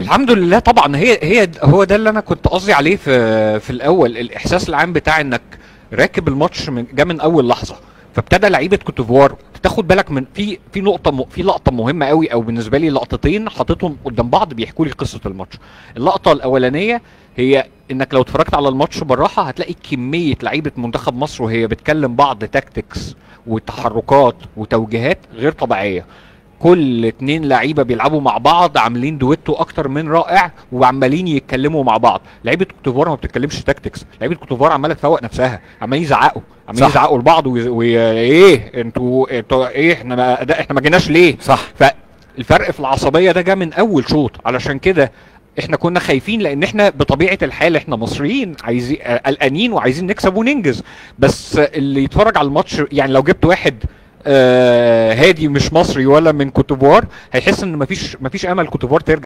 الحمد لله طبعا هي هي هو ده اللي انا كنت قصدي عليه في في الاول الاحساس العام بتاع انك راكب الماتش من جا من اول لحظه فابتدى لعيبه كوتيفوار تاخد بالك من في في نقطه م... في لقطه مهمه قوي او بالنسبه لي لقطتين حاططهم قدام بعض بيحكوا لي قصه الماتش اللقطه الاولانيه هي انك لو اتفرجت على الماتش بالراحه هتلاقي كميه لعيبه منتخب مصر وهي بتكلم بعض تاكتكس وتحركات وتوجيهات غير طبيعيه كل اتنين لعيبه بيلعبوا مع بعض عاملين دويتو اكتر من رائع وعمالين يتكلموا مع بعض لعيبه كوتيفوار ما بتتكلمش تاكتكس لعيبه كوتيفوار عماله تفوق نفسها عمالين يزعقوا عمالين صح. يزعقوا لبعض وي... وي... ايه انتوا انتوا ايه احنا ما ده احنا ما جيناش ليه صح فالفرق في العصبيه ده جه من اول شوط علشان كده احنا كنا خايفين لان احنا بطبيعه الحال احنا مصريين عايزين آه، قلقانين وعايزين نكسب وننجز بس اللي يتفرج على الماتش يعني لو جبت واحد آه هادي مش مصري ولا من كوتيفوار هيحس ان مفيش مفيش امل كوتيفوار ترجع